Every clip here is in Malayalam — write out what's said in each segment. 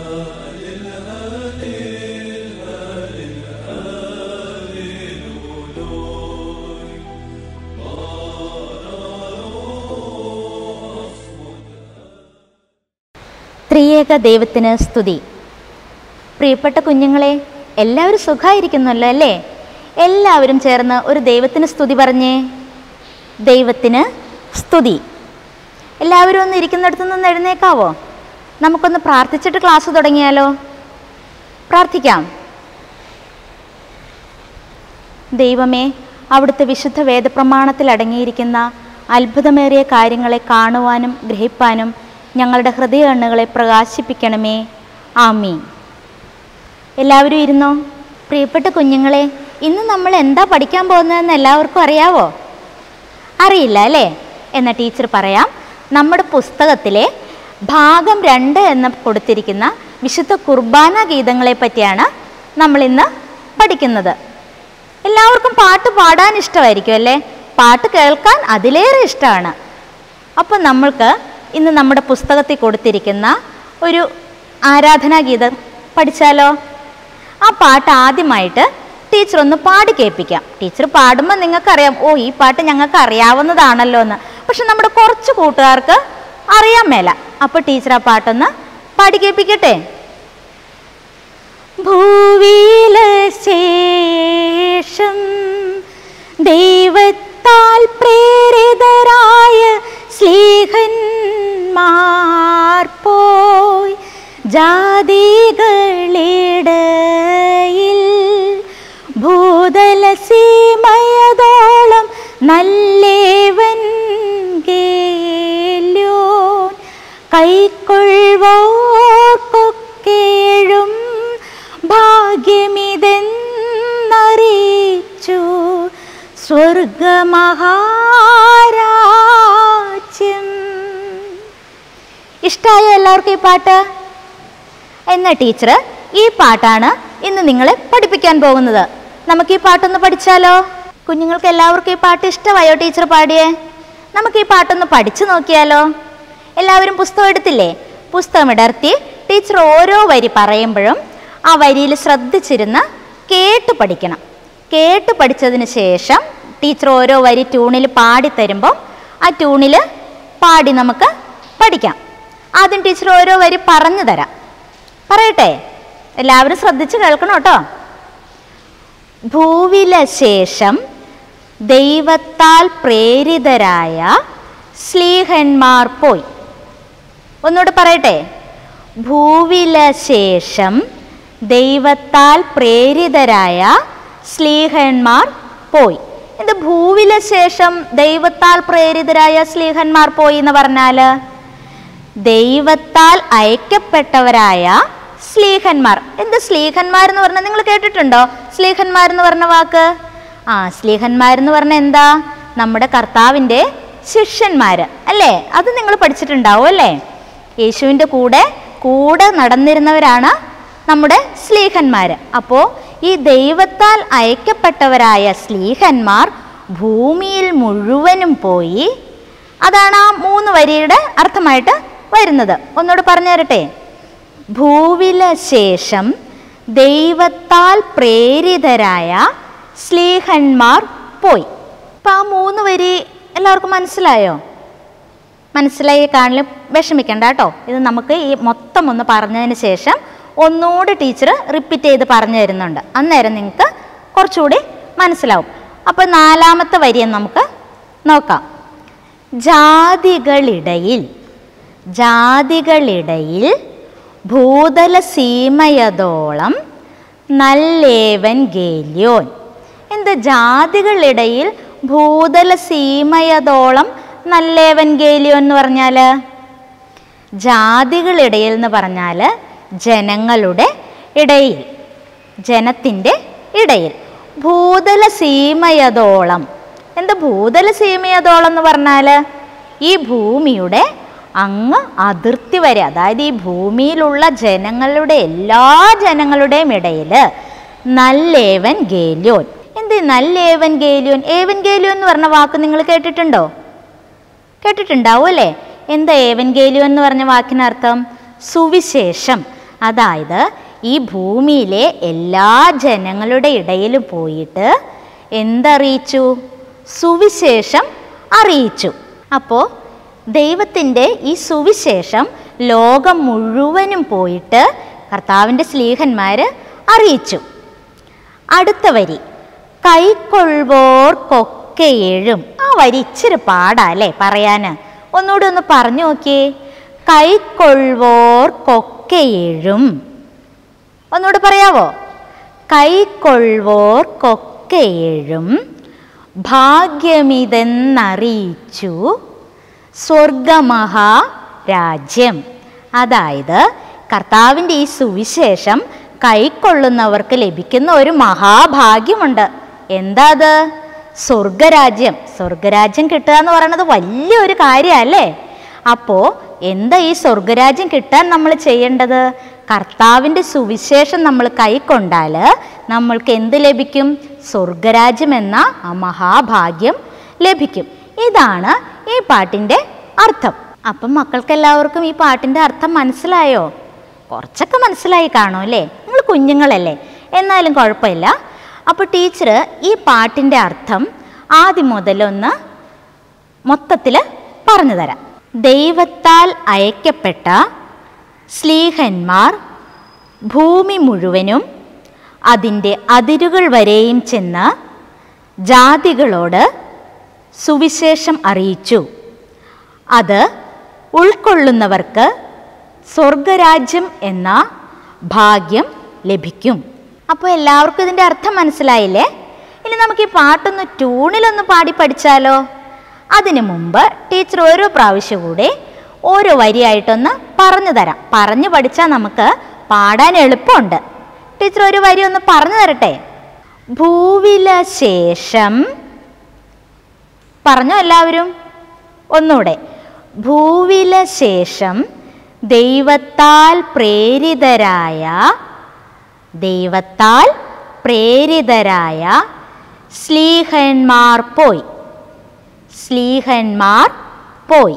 ത്രിയേക ദൈവത്തിന് സ്തുതി പ്രിയപ്പെട്ട കുഞ്ഞുങ്ങളെ എല്ലാവരും സുഖമായിരിക്കുന്നല്ലോ അല്ലേ എല്ലാവരും ചേർന്ന് ഒരു ദൈവത്തിന് സ്തുതി പറഞ്ഞേ ദൈവത്തിന് സ്തുതി എല്ലാവരും ഒന്ന് ഇരിക്കുന്നിടത്ത് നിന്ന് എഴുന്നേക്കാവോ നമുക്കൊന്ന് പ്രാർത്ഥിച്ചിട്ട് ക്ലാസ് തുടങ്ങിയാലോ പ്രാർത്ഥിക്കാം ദൈവമേ അവിടുത്തെ വിശുദ്ധ വേദപ്രമാണത്തിൽ അടങ്ങിയിരിക്കുന്ന അത്ഭുതമേറിയ കാര്യങ്ങളെ കാണുവാനും ഗ്രഹിപ്പാനും ഞങ്ങളുടെ ഹൃദയ കണ്ണുകളെ പ്രകാശിപ്പിക്കണമേ ആമീൻ എല്ലാവരും ഇരുന്നോ പ്രിയപ്പെട്ട കുഞ്ഞുങ്ങളെ ഇന്ന് നമ്മൾ എന്താ പഠിക്കാൻ പോകുന്നതെന്ന് എല്ലാവർക്കും അറിയാവോ അറിയില്ല അല്ലേ എന്ന ടീച്ചർ പറയാം നമ്മുടെ പുസ്തകത്തിലെ ഭാഗം രണ്ട് എന്ന് കൊടുത്തിരിക്കുന്ന വിശുദ്ധ കുർബാന ഗീതങ്ങളെ പറ്റിയാണ് നമ്മൾ ഇന്ന് പഠിക്കുന്നത് എല്ലാവർക്കും പാട്ട് പാടാൻ ഇഷ്ടമായിരിക്കും അല്ലേ പാട്ട് കേൾക്കാൻ അതിലേറെ ഇഷ്ടമാണ് അപ്പോൾ നമ്മൾക്ക് ഇന്ന് നമ്മുടെ പുസ്തകത്തിൽ കൊടുത്തിരിക്കുന്ന ഒരു ആരാധനാ ഗീതം പഠിച്ചാലോ ആ പാട്ട് ആദ്യമായിട്ട് ടീച്ചർ ഒന്ന് പാടി കേൾപ്പിക്കാം ടീച്ചർ പാടുമ്പോൾ നിങ്ങൾക്കറിയാം ഓ ഈ പാട്ട് ഞങ്ങൾക്ക് അറിയാവുന്നതാണല്ലോ എന്ന് പക്ഷെ നമ്മുടെ കുറച്ച് കൂട്ടുകാർക്ക് അറിയാൻ മേല അപ്പോൾ ടീച്ചർ ആ പാട്ടൊന്ന് പാടി കേൾപ്പിക്കട്ടെ ഭൂവിയിലെ ശേഷം ദൈവത്താൽ പ്രേരിതരായ സ്ലീഹന്മാർ പോയി ജാതികളിടയിൽ ഭൂതല സീമയതോളം നല്ലേവൻ ഗേല്യോൻ കൈക്കൊള്ളുവോർക്കൊക്കേഴും ഭാഗ്യമിതെന്നറിയിച്ചു സ്വർഗമഹാരാജ്യം ഇഷ്ടമായോ എല്ലാവർക്കും ഈ പാട്ട് എന്ന ടീച്ചർ ഈ പാട്ടാണ് ഇന്ന് നിങ്ങളെ പഠിപ്പിക്കാൻ പോകുന്നത് നമുക്ക് ഈ പാട്ടൊന്ന് പഠിച്ചാലോ കുഞ്ഞുങ്ങൾക്ക് എല്ലാവർക്കും ഈ പാട്ട് ഇഷ്ടമായോ ടീച്ചർ പാടിയേ നമുക്ക് ഈ പാട്ടൊന്ന് പഠിച്ചു നോക്കിയാലോ എല്ലാവരും പുസ്തകം എടുത്തില്ലേ പുസ്തകം ഇടർത്തി ടീച്ചർ ഓരോ വരി പറയുമ്പോഴും ആ വരിയിൽ ശ്രദ്ധിച്ചിരുന്ന് കേട്ട് പഠിക്കണം കേട്ട് പഠിച്ചതിന് ശേഷം ടീച്ചർ ഓരോ വരി ട്യൂണിൽ പാടി തരുമ്പോൾ ആ ട്യൂണിൽ പാടി നമുക്ക് പഠിക്കാം ആദ്യം ടീച്ചർ ഓരോ വരി പറഞ്ഞു തരാം പറയട്ടെ എല്ലാവരും ശ്രദ്ധിച്ച് കേൾക്കണം കേട്ടോ ഭൂവില ശേഷം ദൈവത്താൽ പ്രേരിതരായ സ്ലീഹന്മാർ പോയി ഒന്നുകൂടെ പറയട്ടെ ഭൂവില ശേഷം ദൈവത്താൽ പ്രേരിതരായ സ്ലീഹന്മാർ പോയി ഇത് ഭൂവില ശേഷം ദൈവത്താൽ പ്രേരിതരായ സ്ലീഹന്മാർ പോയി എന്ന് പറഞ്ഞാൽ ദൈവത്താൽ അയക്കപ്പെട്ടവരായ സ്ലീഹന്മാർ എന്ത് സ്ലീഹന്മാർ എന്ന് പറഞ്ഞാൽ നിങ്ങൾ കേട്ടിട്ടുണ്ടോ സ്ലീഹന്മാർ എന്ന് പറഞ്ഞ വാക്ക് ആ സ്ലീഹന്മാർ എന്ന് പറഞ്ഞ എന്താ നമ്മുടെ കർത്താവിൻ്റെ ശിഷ്യന്മാർ അല്ലേ അത് നിങ്ങൾ പഠിച്ചിട്ടുണ്ടാവും അല്ലേ യേശുവിൻ്റെ കൂടെ കൂടെ നടന്നിരുന്നവരാണ് നമ്മുടെ സ്ലീഹന്മാർ അപ്പോൾ ഈ ദൈവത്താൽ അയക്കപ്പെട്ടവരായ സ്ലീഹന്മാർ ഭൂമിയിൽ മുഴുവനും പോയി അതാണ് ആ മൂന്ന് വരിയുടെ അർത്ഥമായിട്ട് വരുന്നത് ഒന്നുകൂടെ പറഞ്ഞു തരട്ടെ ഭൂവില ശേഷം ദൈവത്താൽ പ്രേരിതരായ സ്ലീഹന്മാർ പോയി അപ്പം ആ മൂന്ന് വരി എല്ലാവർക്കും മനസ്സിലായോ മനസ്സിലായി കാണിലും വിഷമിക്കണ്ട കേട്ടോ ഇത് നമുക്ക് ഈ മൊത്തം ഒന്ന് പറഞ്ഞതിന് ശേഷം ഒന്നുകൂടി ടീച്ചർ റിപ്പീറ്റ് ചെയ്ത് പറഞ്ഞു തരുന്നുണ്ട് അന്നേരം നിങ്ങൾക്ക് കുറച്ചുകൂടി മനസ്സിലാവും അപ്പോൾ നാലാമത്തെ വരിയെ നമുക്ക് നോക്കാം ജാതികളിടയിൽ ജാതികളിടയിൽ ഭൂതല സീമയതോളം നല്ലേവൻ ഗേല്യോൻ എന്ത് ജാതികളിടയിൽ ഭൂതല സീമയതോളം നല്ലേവൻ ഗേല്യോൻ എന്ന് പറഞ്ഞാൽ ജാതികളിടയിൽ എന്ന് പറഞ്ഞാൽ ജനങ്ങളുടെ ഇടയിൽ ജനത്തിൻ്റെ ഇടയിൽ ഭൂതല സീമയതോളം എന്ത് ഭൂതല സീമയതോളം എന്ന് പറഞ്ഞാൽ ഈ ഭൂമിയുടെ അങ്ങ് അതിർത്തി വരെ അതായത് ഈ ഭൂമിയിലുള്ള ജനങ്ങളുടെ എല്ലാ ജനങ്ങളുടെയും ഇടയിൽ നല്ലേവൻ ഗേല്യോൻ എന്ത് നല്ലേവൻ ഗേല്യോൻ ഏവൻ ഗേല്യോൻ എന്ന് പറഞ്ഞ വാക്ക് നിങ്ങൾ കേട്ടിട്ടുണ്ടോ കേട്ടിട്ടുണ്ടാവും അല്ലേ എന്താ ഏവൻഗേലിയോ എന്ന് പറഞ്ഞ വാക്കിനർത്ഥം സുവിശേഷം അതായത് ഈ ഭൂമിയിലെ എല്ലാ ജനങ്ങളുടെ ഇടയിൽ പോയിട്ട് എന്തറിയിച്ചു സുവിശേഷം അറിയിച്ചു അപ്പോൾ ദൈവത്തിൻ്റെ ഈ സുവിശേഷം ലോകം മുഴുവനും പോയിട്ട് കർത്താവിൻ്റെ സ്ലീഹന്മാർ അറിയിച്ചു അടുത്ത വരി കൈക്കൊള്ളുവോർക്കൊക്കെയേഴും ആ വരി ഇച്ചിരി പാടാ അല്ലേ പറയാന് ഒന്നുകൂടി ഒന്ന് പറഞ്ഞു നോക്കിയേ കൈക്കൊള്ളുവോർക്കൊക്കെയേഴും ഒന്നുകൂടി പറയാവോ കൈക്കൊള്ളുവോർക്കൊക്കെയേഴും ഭാഗ്യമിതെന്നറിയിച്ചു സ്വർഗമഹാരാജ്യം അതായത് കർത്താവിൻ്റെ ഈ സുവിശേഷം കൈക്കൊള്ളുന്നവർക്ക് ലഭിക്കുന്ന ഒരു മഹാഭാഗ്യമുണ്ട് എന്താ അത് സ്വർഗരാജ്യം സ്വർഗരാജ്യം കിട്ടുക എന്ന് പറയുന്നത് വലിയൊരു കാര്യമല്ലേ അപ്പോൾ എന്താ ഈ സ്വർഗരാജ്യം കിട്ടാൻ നമ്മൾ ചെയ്യേണ്ടത് കർത്താവിൻ്റെ സുവിശേഷം നമ്മൾ കൈക്കൊണ്ടാൽ നമ്മൾക്ക് എന്ത് ലഭിക്കും സ്വർഗരാജ്യം എന്ന ആ മഹാഭാഗ്യം ലഭിക്കും ഇതാണ് ഈ പാട്ടിൻ്റെ അർത്ഥം അപ്പം മക്കൾക്ക് എല്ലാവർക്കും ഈ പാട്ടിൻ്റെ അർത്ഥം മനസ്സിലായോ കുറച്ചൊക്കെ മനസ്സിലായി കാണും അല്ലേ നിങ്ങൾ കുഞ്ഞുങ്ങളല്ലേ എന്നാലും കുഴപ്പമില്ല അപ്പോൾ ടീച്ചർ ഈ പാട്ടിൻ്റെ അർത്ഥം ആദ്യം മുതലൊന്ന് മൊത്തത്തിൽ പറഞ്ഞു തരാം ദൈവത്താൽ അയക്കപ്പെട്ട സ്ലീഹന്മാർ ഭൂമി മുഴുവനും അതിൻ്റെ അതിരുകൾ വരെയും ചെന്ന് ജാതികളോട് സുവിശേഷം അറിയിച്ചു അത് ഉൾക്കൊള്ളുന്നവർക്ക് സ്വർഗരാജ്യം എന്ന ഭാഗ്യം ലഭിക്കും അപ്പോൾ എല്ലാവർക്കും ഇതിൻ്റെ അർത്ഥം മനസ്സിലായില്ലേ ഇനി നമുക്ക് ഈ പാട്ടൊന്ന് ട്യൂണിലൊന്ന് പാടി പഠിച്ചാലോ അതിനു മുമ്പ് ടീച്ചർ ഓരോ പ്രാവശ്യം കൂടെ ഓരോ വരിയായിട്ടൊന്ന് പറഞ്ഞു തരാം പറഞ്ഞു പഠിച്ചാൽ നമുക്ക് പാടാൻ എളുപ്പമുണ്ട് ടീച്ചർ ഒരു വരി ഒന്ന് പറഞ്ഞു തരട്ടെ ഭൂവില ശേഷം പറഞ്ഞോ എല്ലാവരും ഒന്നുകൂടെ ഭൂവില ശേഷം ദൈവത്താൽ പ്രേരിതരായ ദൈവത്താൽ പ്രേരിതരായ സ്ലീഹന്മാർ പോയി സ്ലീഹന്മാർ പോയി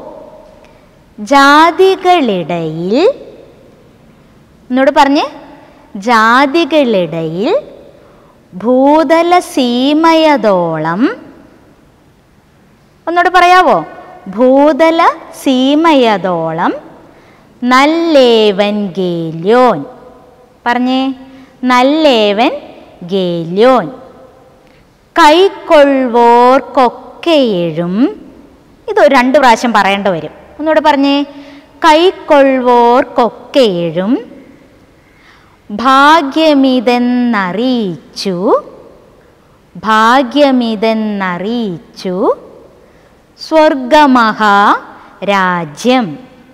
ജാതികളിടയിൽ എന്നോട് പറഞ്ഞേ ജാതികളിടയിൽ ഭൂതല സീമയതോളം ഒന്നുകൂടെ പറയാവോ ഭൂതല സീമയതോളം നല്ലേവൻ ഗേല്യോൻ പറഞ്ഞേ നല്ലേവൻ ഗേല്യോൻ കൈക്കൊള്ളുവോർക്കൊക്കെയും ഇത് ഒരു രണ്ട് പ്രാവശ്യം പറയേണ്ടി വരും ഒന്നുകൂടെ പറഞ്ഞേ കൈക്കൊള്ളുവോർക്കൊക്കെയും ഭാഗ്യമിതെന്നറിയിച്ചു ഭാഗ്യമിതെന്നറിയിച്ചു സ്വർഗമഹാരാജ്യം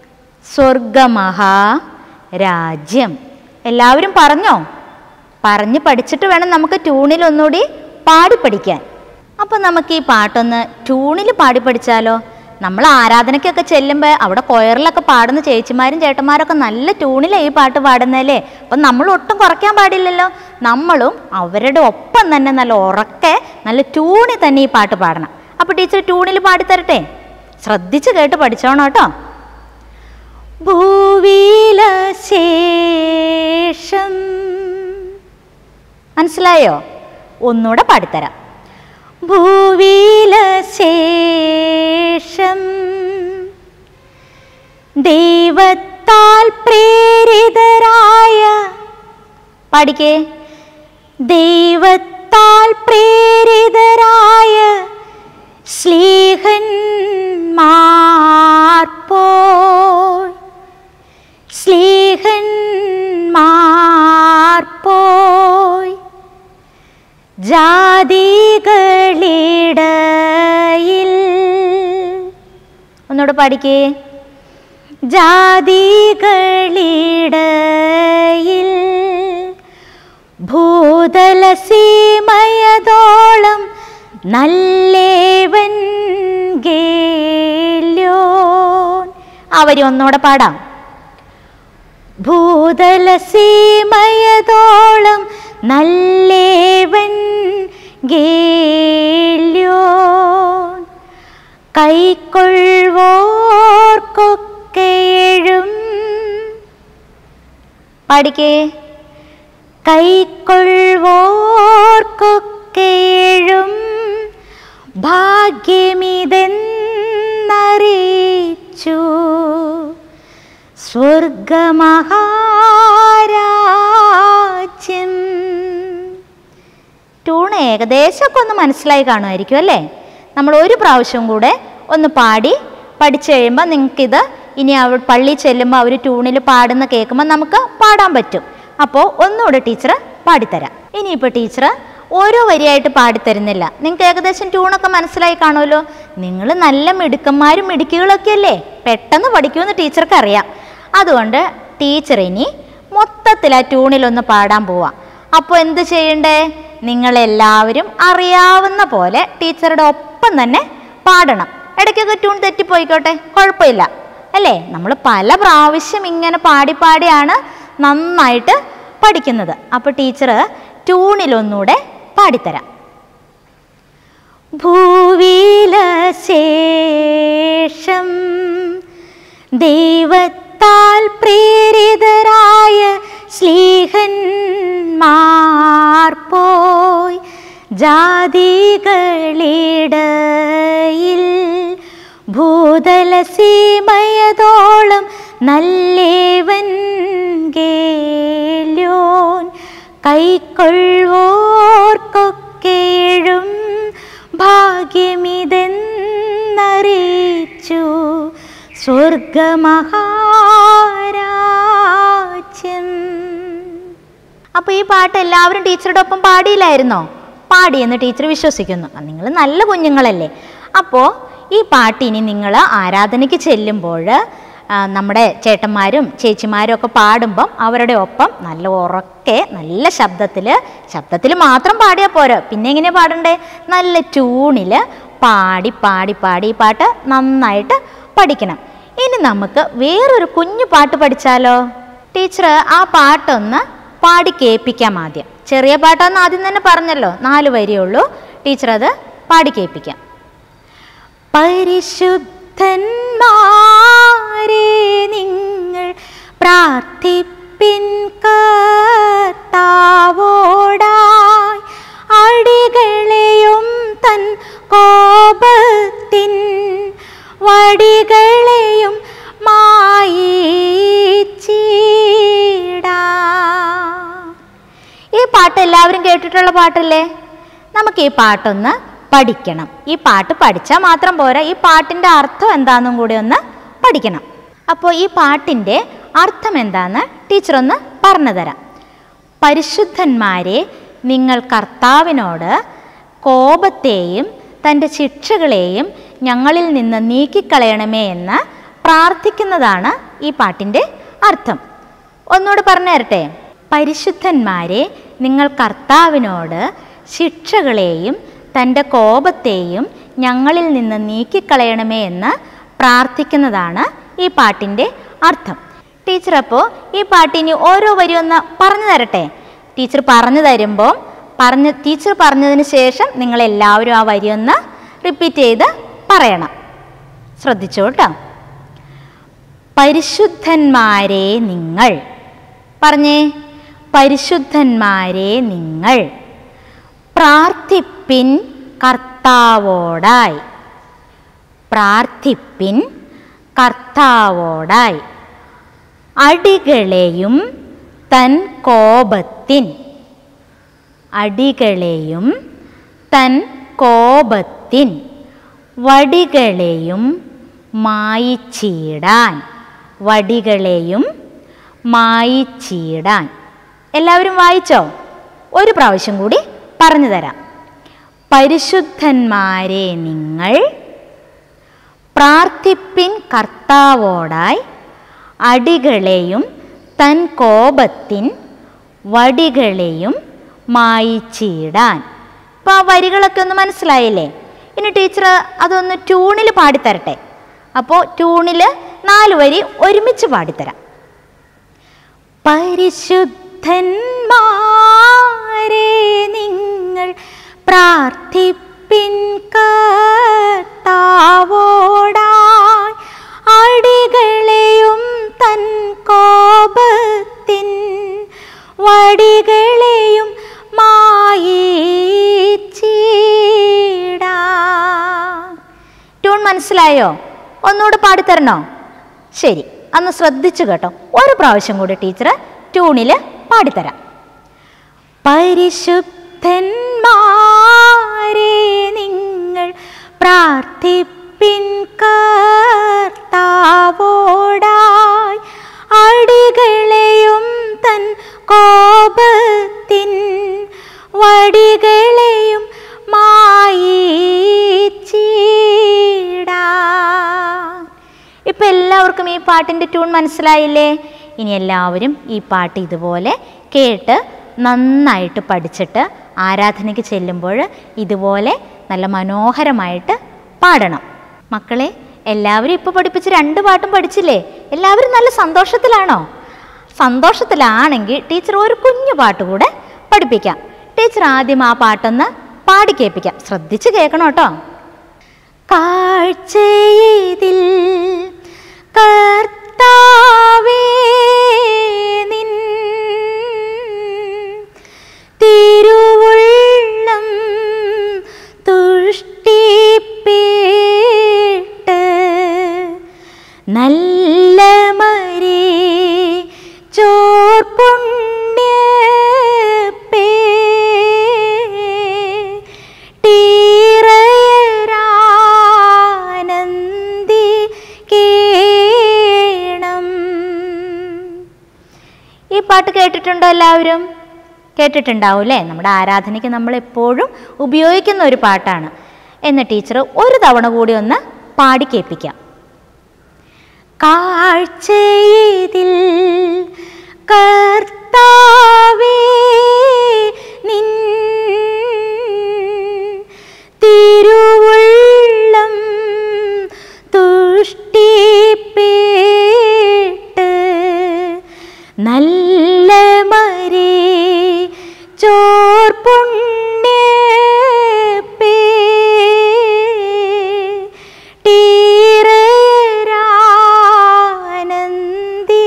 സ്വർഗമഹാരാജ്യം എല്ലാവരും പറഞ്ഞോ പറഞ്ഞ് പഠിച്ചിട്ട് വേണം നമുക്ക് ട്യൂണിൽ ഒന്നുകൂടി പാടി പഠിക്കാൻ അപ്പം നമുക്ക് ഈ പാട്ടൊന്ന് ട്യൂണിൽ പാടി പഠിച്ചാലോ നമ്മൾ ആരാധനയ്ക്കൊക്കെ ചെല്ലുമ്പോൾ അവിടെ കൊയറിലൊക്കെ പാടുന്ന ചേച്ചിമാരും ചേട്ടന്മാരൊക്കെ നല്ല ട്യൂണിലാണ് ഈ പാട്ട് പാടുന്നതല്ലേ അപ്പം നമ്മൾ ഒട്ടും കുറയ്ക്കാൻ പാടില്ലല്ലോ നമ്മളും അവരുടെ ഒപ്പം തന്നെ നല്ല ഉറക്കെ നല്ല ട്യൂണിൽ തന്നെ ഈ പാട്ട് പാടണം അപ്പോൾ ടീച്ചർ ട്യൂണിൽ പാടിത്തരട്ടെ ശ്രദ്ധിച്ച് കേട്ട് പഠിച്ചോണം കേട്ടോ ഭൂവിലശേഷം മനസ്സിലായോ ഒന്നുകൂടെ പാടിത്തരാം ഭൂവിലശേഷം ദൈവത്താൽ പ്രേരിതരായ പാടിക്കേ ദൈവത്താൽ പ്രേരിതരായ സ്ലീഹന്മാർ പോയി സ്ലീഹന്മാർ പോയി ജാതികളിടയിൽ ഒന്നുകൂടെ പാടിക്കേ ജാതികളിടയിൽ ഭൂതല സീമയതോളം നല്ലേവൻ ഗേല്യോൻ ആ വരി ഒന്നുകൂടെ പാടാം ഭൂതല സീമയതോളം നല്ലേവൻ ഗേല്യോൻ കൈക്കൊള്ളുവോർക്കൊക്കെഴും പാടിക്കേ കൈക്കൊള്ളുവോർക്കൊക്കെഴും ഭാഗ്യമിതെന്നറിയിച്ചു സ്വർഗമഹാരാജ്യം ട്യൂൺ ഏകദേശമൊക്കെ ഒന്ന് മനസ്സിലായി കാണുമായിരിക്കും അല്ലേ നമ്മൾ ഒരു പ്രാവശ്യം കൂടെ ഒന്ന് പാടി പഠിച്ചു കഴിയുമ്പോൾ നിങ്ങൾക്കിത് ഇനി അവ പള്ളി ചെല്ലുമ്പോൾ അവർ ട്യൂണിൽ പാടുന്ന കേൾക്കുമ്പോൾ നമുക്ക് പാടാൻ പറ്റും അപ്പോൾ ഒന്നുകൂടെ ടീച്ചർ പാടിത്തരാം ഇനിയിപ്പോൾ ടീച്ചർ ഓരോ വരിയായിട്ട് പാടിത്തരുന്നില്ല നിങ്ങൾക്ക് ഏകദേശം ട്യൂണൊക്കെ മനസ്സിലായി കാണുമല്ലോ നിങ്ങൾ നല്ല മിടുക്കന്മാരും മിടുക്കികളൊക്കെ അല്ലേ പെട്ടെന്ന് പഠിക്കുമെന്ന് ടീച്ചർക്ക് അറിയാം അതുകൊണ്ട് ടീച്ചർ ഇനി മൊത്തത്തിൽ ആ ട്യൂണിലൊന്ന് പാടാൻ പോവാം അപ്പോൾ എന്ത് ചെയ്യണ്ടേ നിങ്ങളെല്ലാവരും അറിയാവുന്ന പോലെ ടീച്ചറുടെ ഒപ്പം തന്നെ പാടണം ഇടയ്ക്കൊക്കെ ട്യൂൺ തെറ്റിപ്പോയിക്കോട്ടെ കുഴപ്പമില്ല അല്ലേ നമ്മൾ പല പ്രാവശ്യം ഇങ്ങനെ പാടി പാടിയാണ് നന്നായിട്ട് പഠിക്കുന്നത് അപ്പോൾ ടീച്ചർ ട്യൂണിലൊന്നുകൂടെ പാടിത്തരാം ഭൂവിലശേഷം ദൈവത്താൽ പ്രേരിതരായ സ്ലീഹന്മാർ പോയി ജാതികളിടയിൽ ഭൂതല സീമയതോളം നല്ലേവൻ ഗേല്യോൻ കൈക്കൊള്ളുവോർക്കൊക്കേഴും ഭാഗ്യമിതെന്നറിയിച്ചു സ്വർഗമഹാരാജ്യം അപ്പോൾ ഈ പാട്ട് എല്ലാവരും ടീച്ചറുടെ ഒപ്പം പാടിയില്ലായിരുന്നോ പാടിയെന്ന് ടീച്ചർ വിശ്വസിക്കുന്നു നിങ്ങൾ നല്ല കുഞ്ഞുങ്ങളല്ലേ അപ്പോൾ ഈ പാട്ട് ഇനി നിങ്ങൾ ആരാധനയ്ക്ക് ചെല്ലുമ്പോൾ ആ, നമ്മുടെ ചേട്ടന്മാരും ചേച്ചിമാരും ഒക്കെ പാടുമ്പം അവരുടെ ഒപ്പം നല്ല ഉറക്കെ നല്ല ശബ്ദത്തിൽ ശബ്ദത്തിൽ മാത്രം പാടിയാൽ പോരാ പിന്നെ എങ്ങനെയാണ് പാടണ്ടേ നല്ല ട്യൂണിൽ പാടി പാടി പാടി ഈ പാട്ട് നന്നായിട്ട് പഠിക്കണം ഇനി നമുക്ക് വേറൊരു കുഞ്ഞു പാട്ട് പഠിച്ചാലോ ടീച്ചർ ആ പാട്ടൊന്ന് പാടി കേൾപ്പിക്കാം ആദ്യം ചെറിയ പാട്ടാന്ന് ആദ്യം തന്നെ പറഞ്ഞല്ലോ നാല് വരിയുള്ളൂ ടീച്ചർ അത് പാടി കേൾപ്പിക്കാം പരിശുദ്ധന്മാരെ നിങ്ങൾ പ്രാർത്ഥിപ്പിൻ കർത്താവോടായി അടികളെയും തൻ കോപത്തിൻ വടികളെയും മായിച്ചിടാം ഈ പാട്ട് എല്ലാവരും കേട്ടിട്ടുള്ള പാട്ടല്ലേ നമുക്ക് ഈ പാട്ടൊന്ന് പഠിക്കണം ഈ പാട്ട് പഠിച്ചാൽ മാത്രം പോരാ ഈ പാട്ടിൻ്റെ അർത്ഥം എന്താണെന്നും കൂടി ഒന്ന് പഠിക്കണം അപ്പോൾ ഈ പാട്ടിൻ്റെ അർത്ഥം എന്താണെന്ന് ടീച്ചർ ഒന്ന് പറഞ്ഞു തരാം പരിശുദ്ധന്മാരെ നിങ്ങൾ കർത്താവിനോട് കോപത്തെയും തൻ്റെ ശിക്ഷകളെയും ഞങ്ങളിൽ നിന്ന് നീക്കിക്കളയണമേ എന്ന് പ്രാർത്ഥിക്കുന്നതാണ് ഈ പാട്ടിൻ്റെ അർത്ഥം ഒന്നുകൂടെ പറഞ്ഞു തരട്ടെ പരിശുദ്ധന്മാരെ നിങ്ങൾ കർത്താവിനോട് ശിക്ഷകളെയും തൻ്റെ കോപത്തെയും ഞങ്ങളിൽ നിന്ന് നീക്കിക്കളയണമേ എന്ന് പ്രാർത്ഥിക്കുന്നതാണ് ഈ പാട്ടിൻ്റെ അർത്ഥം ടീച്ചർ അപ്പോൾ ഈ പാട്ടിനി ഓരോ വരി ഒന്ന് പറഞ്ഞു തരട്ടെ ടീച്ചർ പറഞ്ഞു തരുമ്പോൾ പറഞ്ഞ് ടീച്ചർ പറഞ്ഞതിന് ശേഷം നിങ്ങളെല്ലാവരും ആ വരി ഒന്ന് റിപ്പീറ്റ് ചെയ്ത് പറയണം ശ്രദ്ധിച്ചോ കേട്ടോ പരിശുദ്ധന്മാരെ നിങ്ങൾ പറഞ്ഞേ പരിശുദ്ധന്മാരെ നിങ്ങൾ പ്രാർത്ഥിപ്പിൻ കർത്താവോടായി പ്രാർത്ഥിപ്പിൻ കർത്താവോടായി അടികളെയും തൻ കോപത്തിൻ അടികളെയും തൻ കോപത്തിൻ വടികളെയും മായിച്ചീടാൻ വടികളെയും മായിച്ചീടാൻ എല്ലാവരും വായിച്ചോ ഒരു പ്രാവശ്യം കൂടി പറഞ്ഞു തരാം പരിശുദ്ധന്മാരെ നിങ്ങൾ പ്രാർത്ഥിപ്പിൻ കർത്താവോടായി അടികളെയും തൻ കോപത്തിൻ വടികളെയും മായിച്ചിടാൻ അപ്പോൾ ആ വരികളൊക്കെ ഒന്ന് മനസ്സിലായില്ലേ ഇനി ടീച്ചർ അതൊന്ന് ട്യൂണിൽ പാടിത്തരട്ടെ അപ്പോൾ ട്യൂണിൽ നാല് വരി ഒരുമിച്ച് പാടിത്തരാം പരിശുദ്ധന്മാരെ നിങ്ങൾ പ്രാർത്ഥിപ്പിൻ കർത്താവോടായി അടികളെയും തൻ കോപത്തിൻ വടികളെയും മായിച്ചിടാ ട്യൂൺ മനസ്സിലായോ ഒന്നുകൂടെ പാടിത്തരണോ ശരി അന്ന് ശ്രദ്ധിച്ചു കേട്ടോ ഒരു പ്രാവശ്യം കൂടി ടീച്ചർ ട്യൂണിൽ പാടിത്തരാം പരിശുദ്ധന്മാരെ നിങ്ങൾ പ്രാർത്ഥിപ്പിൻ കർത്താവോടായി അടികളെയും തൻ കോപത്തിൻ വടികളെയും മായിച്ചിടാ ഇപ്പം എല്ലാവർക്കും ഈ പാട്ടിൻ്റെ ട്യൂൺ മനസ്സിലായില്ലേ ഇനി എല്ലാവരും ഈ പാട്ട് ഇതുപോലെ കേട്ട് നന്നായിട്ട് പഠിച്ചിട്ട് ആരാധനയ്ക്ക് ചെല്ലുമ്പോൾ ഇതുപോലെ നല്ല മനോഹരമായിട്ട് പാടണം മക്കളെ എല്ലാവരും ഇപ്പോൾ പഠിപ്പിച്ച് രണ്ട് പാട്ടും പഠിച്ചില്ലേ എല്ലാവരും നല്ല സന്തോഷത്തിലാണോ സന്തോഷത്തിലാണെങ്കിൽ ടീച്ചർ ഒരു കുഞ്ഞു പാട്ട് കൂടെ പഠിപ്പിക്കാം ടീച്ചർ ആദ്യം ആ പാട്ടൊന്ന് പാടി കേൾപ്പിക്കാം ശ്രദ്ധിച്ച് കേൾക്കണം കേട്ടോ കാഴ്ചയിതിൽ കർത്താവേ നിൻ തിരുവുള്ളം തുഷ്ടിപ്പേട്ട് നല്ല മരേ ചോർ പുണ്യപ്പേ ടീറയരാനന്ദി കേണം ഈ പാട്ട് കേട്ടിട്ടുണ്ടോ എല്ലാവരും കേട്ടിട്ടുണ്ടാവും അല്ലേ നമ്മുടെ ആരാധനയ്ക്ക് നമ്മൾ എപ്പോഴും ഉപയോഗിക്കുന്ന ഒരു പാട്ടാണ് എന്ന് ടീച്ചർ ഒരു തവണ കൂടി ഒന്ന് പാടി കേൾപ്പിക്കാം കാഴ്ചയിതിൽ കർത്താവേ നിൻ തിരുവുള്ളം തുഷ്ടിപ്പേട്ട് നല്ല മരേ ചോർ പുണ്യപ്പേ ടീറരാനന്ദി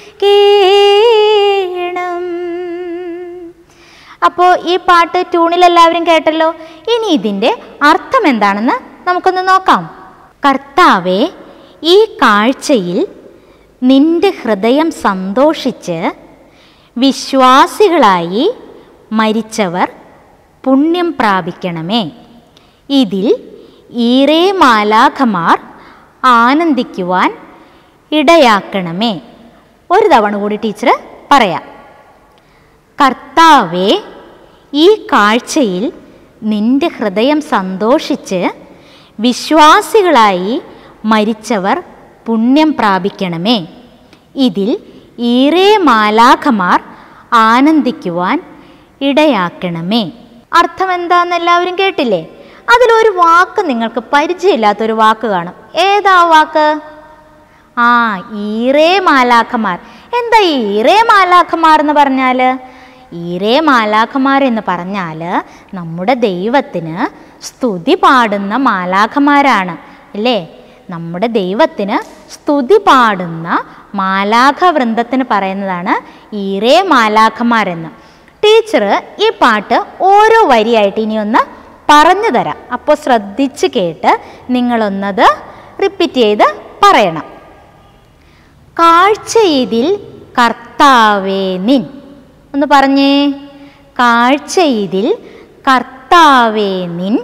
കേണം അപ്പോൾ ഈ പാട്ട് ട്യൂണിൽ എല്ലാവരും കേട്ടല്ലോ ഇനി ഇതിൻ്റെ അർത്ഥം എന്താണെന്ന് നമുക്കൊന്ന് നോക്കാം കർത്താവെ ഈ കാഴ്ചയിൽ നിന്റെ ഹൃദയം സന്തോഷിച്ച് വിശ്വാസികളായി മരിച്ചവർ പുണ്യം പ്രാപിക്കണമേ ഇതിൽ ഈറേ മാലാഖമാർ ആനന്ദിക്കുവാൻ ഇടയാക്കണമേ ഒരു തവണ കൂടി ടീച്ചർ പറയാം കർത്താവെ ഈ കാഴ്ചയിൽ നിന്റെ ഹൃദയം സന്തോഷിച്ച് വിശ്വാസികളായി മരിച്ചവർ പുണ്യം പ്രാപിക്കണമേ ഇതിൽ ഈറേ മാലാഖമാർ ആനന്ദിക്കുവാൻ ഇടയാക്കണമേ അർത്ഥം എന്താന്ന് എല്ലാവരും കേട്ടില്ലേ അതിലൊരു വാക്ക് നിങ്ങൾക്ക് പരിചയമില്ലാത്തൊരു വാക്ക് കാണും ഏതാ വാക്ക് ആ ഈറേ മാലാഖമാർ എന്താ ഈ ഈറേ മാലാഖമാർ എന്ന് പറഞ്ഞാൽ ഈറേ മാലാഖമാർ എന്ന് പറഞ്ഞാൽ നമ്മുടെ ദൈവത്തിന് സ്തുതി പാടുന്ന മാലാഖമാരാണ് അല്ലേ നമ്മുടെ ദൈവത്തിന് സ്തുതി പാടുന്ന മാലാഖ വൃന്ദത്തിന് പറയുന്നതാണ് ഈറേ മാലാഖമാരെന്ന് ടീച്ചർ ഈ പാട്ട് ഓരോ വരിയായിട്ട് ഇനി ഒന്ന് പറഞ്ഞു തരാം അപ്പോൾ ശ്രദ്ധിച്ച് കേട്ട് നിങ്ങളൊന്നത് റിപ്പീറ്റ് ചെയ്ത് പറയണം കാഴ്ചയിതിൽ കർത്താവേ നിൻ ഒന്ന് പറഞ്ഞേ കാഴ്ചയിതിൽ കർത്താവേ നിൻ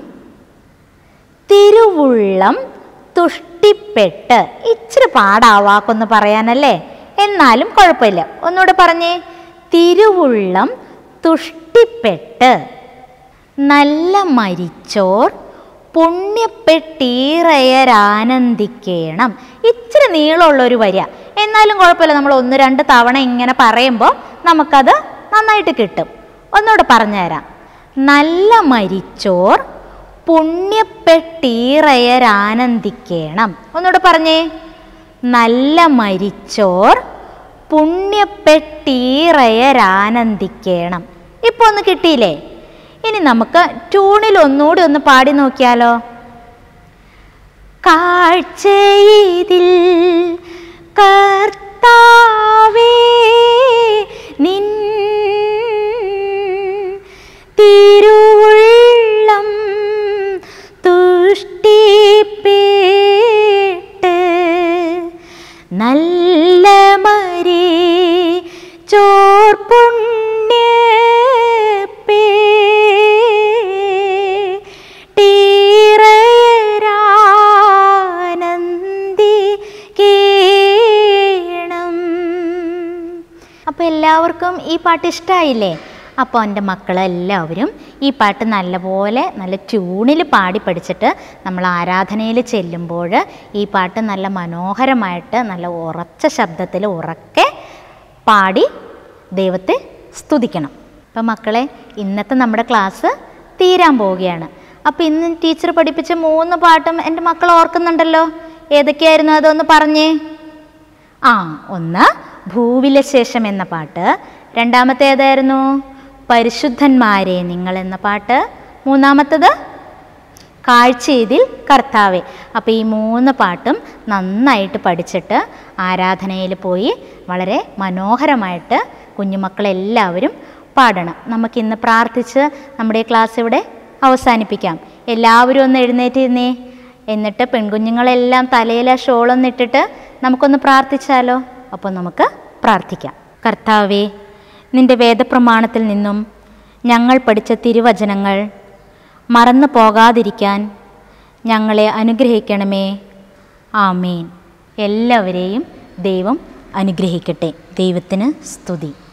തിരുവുള്ളം തുഷ്ടിപ്പെട്ട് ഇച്ചിരി പാടാ വാക്കൊന്ന് പറയാനല്ലേ എന്നാലും കുഴപ്പമില്ല ഒന്നുകൂടെ പറഞ്ഞേ തിരുവുള്ളം തുഷ്ടിപ്പെട്ട് നല്ല മരിച്ചോർ പുണ്യപ്പെട്ടീറയരാനന്ദിക്കേണം ഇച്ചിരി നീളമുള്ള ഒരു വരിക എന്നാലും കുഴപ്പമില്ല നമ്മൾ ഒന്ന് രണ്ട് തവണ ഇങ്ങനെ പറയുമ്പോൾ നമുക്കത് നന്നായിട്ട് കിട്ടും ഒന്നുകൂടെ പറഞ്ഞുതരാം നല്ല മരിച്ചോർ പുണ്യപ്പെട്ടീറയരാനന്ദിക്കേണം ഒന്നുകൂടെ പറഞ്ഞേ നല്ല മരിച്ചോർ പുണ്യപ്പെട്ടീറയരാനന്ദിക്കേണം ഇപ്പോൾ ഒന്ന് കിട്ടിയില്ലേ ഇനി നമുക്ക് ട്യൂണിൽ ഒന്നുകൂടി ഒന്ന് പാടി നോക്കിയാലോ കാഴ്ചയിതിൽ കർത്താവേ നിൻ തിരുവുള്ളം തുഷ്ടിപ്പേട്ട് നല്ല മരി ചോർപുണ്യപ്പേ ടീറയാനന്ദി കേണം അപ്പോൾ എല്ലാവർക്കും ഈ പാട്ട് ഇഷ്ടമായില്ലേ അപ്പോൾ എൻ്റെ മക്കളെല്ലാവരും ഈ പാട്ട് നല്ലപോലെ നല്ല ട്യൂണിൽ പാടി പഠിച്ചിട്ട് നമ്മൾ ആരാധനയിൽ ചെല്ലുമ്പോൾ ഈ പാട്ട് നല്ല മനോഹരമായിട്ട് നല്ല ഉറച്ച ശബ്ദത്തിൽ ഉറക്കെ പാടി ദൈവത്തെ സ്തുതിക്കണം അപ്പം മക്കളെ ഇന്നത്തെ നമ്മുടെ ക്ലാസ് തീരാൻ പോവുകയാണ് അപ്പോൾ ഇന്ന് ടീച്ചർ പഠിപ്പിച്ച മൂന്ന് പാട്ടും എൻ്റെ മക്കൾ ഓർക്കുന്നുണ്ടല്ലോ ഏതൊക്കെയായിരുന്നു അതൊന്ന് പറഞ്ഞേ ആ ഒന്ന് ഭൂവിലെ ശേഷം എന്ന പാട്ട് രണ്ടാമത്തെ ഏതായിരുന്നു പരിശുദ്ധന്മാരെ നിങ്ങൾ എന്ന പാട്ട് മൂന്നാമത്തത് കാഴ്ചയിതിൽ കർത്താവെ അപ്പോൾ ഈ മൂന്ന് പാട്ടും നന്നായിട്ട് പഠിച്ചിട്ട് ആരാധനയിൽ പോയി വളരെ മനോഹരമായിട്ട് കുഞ്ഞുമക്കളെല്ലാവരും പാടണം നമുക്കിന്ന് പ്രാർത്ഥിച്ച് നമ്മുടെ ഈ ക്ലാസ് ഇവിടെ അവസാനിപ്പിക്കാം എല്ലാവരും ഒന്ന് എഴുന്നേറ്റ് നിന്നേ എന്നിട്ട് പെൺകുഞ്ഞുങ്ങളെല്ലാം തലയിലെ ഷോളൊന്ന് ഇട്ടിട്ട് നമുക്കൊന്ന് പ്രാർത്ഥിച്ചാലോ അപ്പോൾ നമുക്ക് പ്രാർത്ഥിക്കാം കർത്താവേ നിന്റെ വേദപ്രമാണത്തിൽ നിന്നും ഞങ്ങൾ പഠിച്ച തിരുവചനങ്ങൾ മറന്നു പോകാതിരിക്കാൻ ഞങ്ങളെ അനുഗ്രഹിക്കണമേ ആമേൻ എല്ലാവരെയും ദൈവം അനുഗ്രഹിക്കട്ടെ ദൈവത്തിന് സ്തുതി